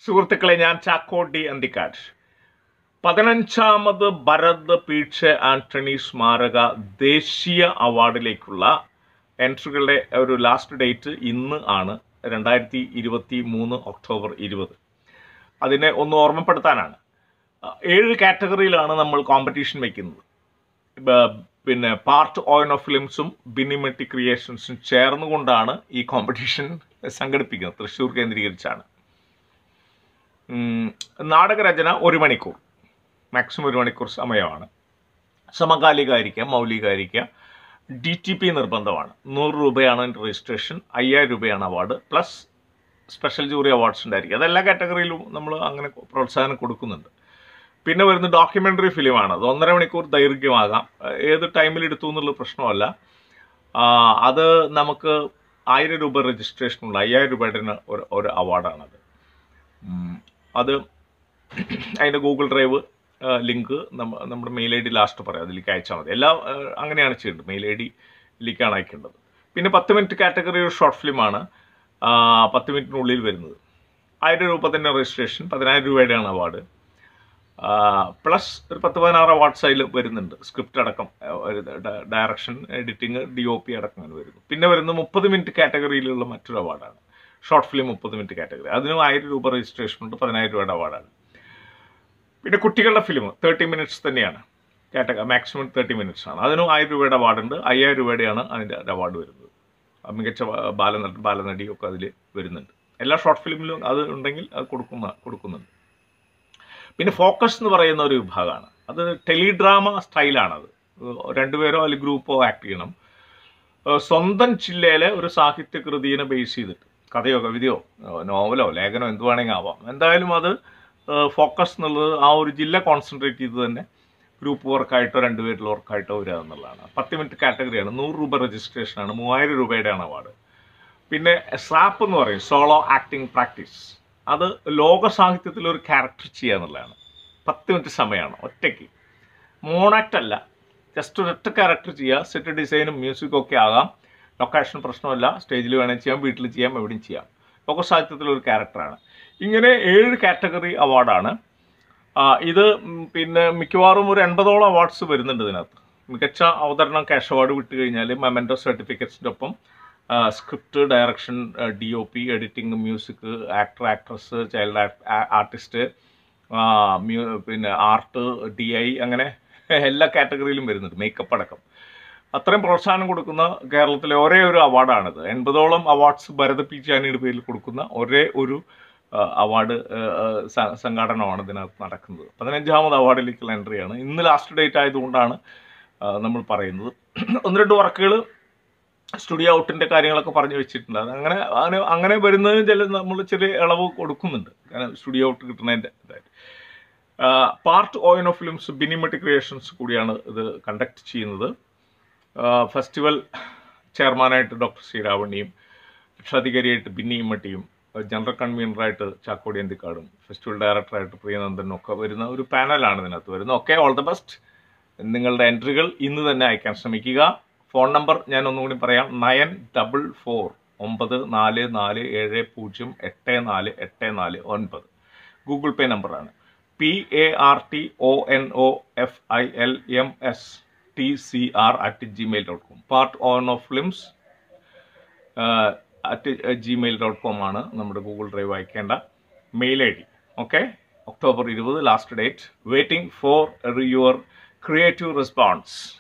സുഹൃത്തുക്കളെ ഞാൻ ചാക്കോ ഡി അന്തിക്കാട് പതിനഞ്ചാമത് ഭരത് പീഠ് ആന്റണി സ്മാരക ദേശീയ അവാർഡിലേക്കുള്ള എൻട്രികളുടെ ഒരു ലാസ്റ്റ് ഡേറ്റ് ഇന്ന് ആണ് രണ്ടായിരത്തി ഇരുപത്തി മൂന്ന് ഒക്ടോബർ ഇരുപത് അതിനെ ഒന്ന് ഓർമ്മപ്പെടുത്താനാണ് അഹ് ഏഴ് കാറ്റഗറിയിലാണ് നമ്മൾ കോമ്പറ്റീഷൻ വയ്ക്കുന്നത് ബ- പിന്നെ പാർട്ട് ഓയിൻ ഓഫ് ഫിലിംസും ബിനിമെട്ടി ക്രിയേഷൻസും ചേർന്നുകൊണ്ടാണ് ഈ കോമ്പറ്റീഷൻ സംഘടിപ്പിക്കുന്നത് തൃശ്ശൂർ കേന്ദ്രീകരിച്ചാണ് ഉം, നാടകരചന ഒരു മണിക്കൂർ മാക്സിമം ഒരു മണിക്കൂർ സമയമാണ് സമകാലികമായിരിക്കാം മൗലികമായിരിക്കാം ഡി ടി പി നിർബന്ധമാണ് നൂറ് രൂപയാണ് അതിൻ്റെ രജിസ്ട്രേഷൻ അയ്യായിരം രൂപയാണ് award plus special jury awards ഉണ്ടായിരിക്കും അതെല്ലാ കാറ്റഗറിയിലും നമ്മൾ അങ്ങനെ പ്രോത്സാഹനം കൊടുക്കുന്നുണ്ട് പിന്നെ വരുന്ന ഡോക്യുമെൻ്ററി ഫിലിമാണ് അത് ഒന്നര മണിക്കൂർ ദൈർഘ്യമാകാം ഏത് ടൈമിൽ എടുത്തു എന്നുള്ള പ്രശ്നമല്ല ആ, അത് നമുക്ക് ആയിരം രൂപ രജിസ്ട്രേഷനുള്ള അയ്യായിരം രൂപയുടെ തന്നെ ഒരു ഒരു അവാർഡാണത് ഉം, അത് അതിൻ്റെ ഗൂഗിൾ ഡ്രൈവ് ലിങ്ക് നമ്മുടെ മെയിൽ ഐ ഡി ലാസ്റ്റ് പറയാം അതിലേക്ക് അയച്ചാൽ മതി എല്ലാം ആ, അങ്ങനെയാണ് ചെയ്യേണ്ടത് മെയിൽ ഐ ഡിയിലേക്കാണ് അയക്കേണ്ടത് പിന്നെ പത്ത് മിനിറ്റ് കാറ്റഗറി ഒരു ഷോർട്ട് ഫിലിമാണ് ആ, പത്ത് മിനിറ്റിനുള്ളിൽ വരുന്നത് ആയിരം രൂപ തന്നെ രജിസ്ട്രേഷൻ പതിനായിരം രൂപയുടെയാണ് അവാർഡ് പ്ലസ് ഒരു പത്ത് പതിനാറ് അവാർഡ്സ് അതിൽ വരുന്നുണ്ട് സ്ക്രിപ്റ്റ് അടക്കം ആ, ഒരു ഡ- direction editing D O P അടക്കം അങ്ങനെ വരുന്നു പിന്നെ വരുന്നത് മുപ്പത് മിനിറ്റ് കാറ്റഗറിയിലുള്ള മറ്റൊരു അവാർഡാണ് ഷോർട്ട് ഫിലിം മുപ്പത് മിനിറ്റ് കാറ്റഗറി അതിനും ആയിരം രൂപ രജിസ്ട്രേഷൻ ഉണ്ട് പതിനായിരം രൂപയുടെ അവാർഡാണ് പിന്നെ കുട്ടികളുടെ ഫിലിം തേർട്ടി മിനിറ്റ്സ് തന്നെയാണ് കാറ്റഗറി മാക്സിമം തേർട്ടി മിനിറ്റ്സ് ആണ് അതിനും ആയിരം രൂപയുടെ അവാർഡുണ്ട് അയ്യായിരം രൂപയുടെയാണ് അതിൻ്റെ അവാർഡ് വരുന്നത് ആ മികച്ച ബാ- ബാലനടി ബാലനടിയൊക്കെ അതിൽ വരുന്നുണ്ട് എല്ലാ ഷോർട്ട് ഫിലിമിലും അത് ഉണ്ടെങ്കിൽ അത് കൊടുക്കുന്ന കൊടുക്കുന്നുണ്ട് പിന്നെ ഫോക്കസ് എന്ന് പറയുന്ന ഒരു വിഭാഗമാണ് അത് ടെലിഡ്രാമ സ്റ്റൈലാണത് രണ്ടുപേരോ അല്ലെങ്കിൽ ഗ്രൂപ്പോ ആക്ട് ചെയ്യണം ഏഹ് സ്വന്തം ജില്ലയിലെ ഒരു സാഹിത്യകൃതിയെ ബേസ് ചെയ്തിട്ട് കഥയോ കവിതയോ ഏഹ് നോവലോ ലേഖനോ എന്ത് വേണമെങ്കിൽ ആവാം എന്തായാലും അത് ഫോക്കസ് എന്നുള്ളത് ആ ഒരു ജില്ല കോൺസെൻട്രേറ്റ് ചെയ്ത് തന്നെ ഗ്രൂപ്പ് വർക്കായിട്ടോ രണ്ടുപേരിൽ വർക്കായിട്ടോ വരിക എന്നുള്ളതാണ് പത്ത് മിനിറ്റ് കാറ്റഗറിയാണ് നൂറ് രൂപ രജിസ്ട്രേഷനാണ് മൂവായിരം രൂപയുടെയാണ് അവാർഡ് പിന്നെ സാപ്പ് എന്ന് പറയും സോളോ ആക്ടിംഗ് പ്രാക്ടീസ് അത് ലോക സാഹിത്യത്തിൽ ഒരു ക്യാരക്ടർ ചെയ്യുക എന്നുള്ളതാണ് പത്ത് മിനിറ്റ് സമയമാണ് ഒറ്റയ്ക്ക് മോണാക്റ്റ് അല്ല ജസ്റ്റ് ഒരൊറ്റ ക്യാരക്ടർ ചെയ്യുക സെറ്റ് ഡിസൈനും മ്യൂസിക്കും ഒക്കെ ആകാം ലൊക്കേഷൻ പ്രശ്നമല്ല സ്റ്റേജിൽ വേണമെങ്കിൽ ചെയ്യാം വീട്ടിൽ ചെയ്യാം എവിടെയും ചെയ്യാം ലോക സാഹിത്യത്തിൽ ഒരു ക്യാരക്ടറാണ് ഇങ്ങനെ ഏഴ് കാറ്റഗറി അവാർഡാണ് ആ, ഇത് ഉം, പിന്നെ മിക്കവാറും ഒരു എൺപതോളം അവാർഡ്സ് വരുന്നുണ്ട് ഇതിനകത്ത് മികച്ച അവതരണം ക്യാഷ് അവാർഡ് വിട്ട് കഴിഞ്ഞാൽ മെമൻറ്റോ സർട്ടിഫിക്കറ്റ്സിൻ്റെ ഒപ്പം script direction D O P editing music actor actress child artist പിന്നെ ആർട്ട് ഡി ഐ അങ്ങനെ എല്ലാ കാറ്റഗറിയിലും വരുന്നുണ്ട് മേക്കപ്പ് അടക്കം അത്രയും പ്രോത്സാഹനം കൊടുക്കുന്ന കേരളത്തിലെ ഒരേ ഒരു അവാർഡാണിത് എൺപതോളം അവാർഡ്സ് ഭരത് പി ചാനിയുടെ പേരിൽ കൊടുക്കുന്ന ഒരേ ഒരു ആ, അവാർഡ് ആ, ആ, സ- സംഘാടനമാണ് ഇതിനകത്ത് നടക്കുന്നത് പതിനഞ്ചാമത് അവാർഡിലേക്കുള്ള എൻട്രിയാണ് ഇന്ന് ലാസ്റ്റ് ഡേറ്റ് ആയതുകൊണ്ടാണ് ആ, നമ്മൾ പറയുന്നത് ഒന്ന് രണ്ട് വർക്കുകൾ സ്റ്റുഡിയോ ഔട്ടിൻ്റെ കാര്യങ്ങളൊക്കെ പറഞ്ഞു വെച്ചിട്ടുണ്ട് അത് അങ്ങനെ അങ്ങനെ അങ്ങനെ വരുന്നതിന് ചില നമ്മൾ ചെറിയ ഇളവ് കൊടുക്കുന്നുണ്ട് കാരണം സ്റ്റുഡിയോ ഔട്ട് കിട്ടുന്നതിൻ്റെ ഇതായിട്ട് പാർട്ട് ഓയിൻ ഓഫ് ഫിലിംസ് ബിനിമട്ടി ക്രിയേഷൻസ് കൂടിയാണ് ഇത് കണ്ടക്ട് ചെയ്യുന്നത് ഫെസ്റ്റിവൽ ചെയർമാനായിട്ട് ഡോക്ടർ ശ്രീരാവണിയും രക്ഷാധികാരിയായിട്ട് ബിന്നി ഇമ്മട്ടിയും ജനറൽ കൺവീനറായിട്ട് ചാക്കോടി അന്തിക്കാടും ഫെസ്റ്റിവൽ ഡയറക്ടറായിട്ട് പ്രിയനന്ദനും ഒക്കെ വരുന്ന ഒരു പാനലാണ് ഇതിനകത്ത് വരുന്നത് ഓക്കെ ഓൾ ദ ബെസ്റ്റ് നിങ്ങളുടെ എൻട്രികൾ ഇന്ന് തന്നെ അയക്കാൻ ശ്രമിക്കുക ഫോൺ നമ്പർ ഞാൻ ഒന്നുകൂടി പറയാം നയൻ ഡബിൾ ഫോർ ഒമ്പത് നാല് നാല് ഏഴ് പൂജ്യം എട്ട് നാല് എട്ട് നാല് ഒൻപത് ഗൂഗിൾ പേ നമ്പറാണ് P A R T O N O F I L M S T C R at Gmail dot com part on of films at Gmail dot com ആണ് നമ്മുടെ ഗൂഗിൾ ഡ്രൈവ് അയക്കേണ്ട mail I D okay October ഇരുപത് last date waiting for your creative response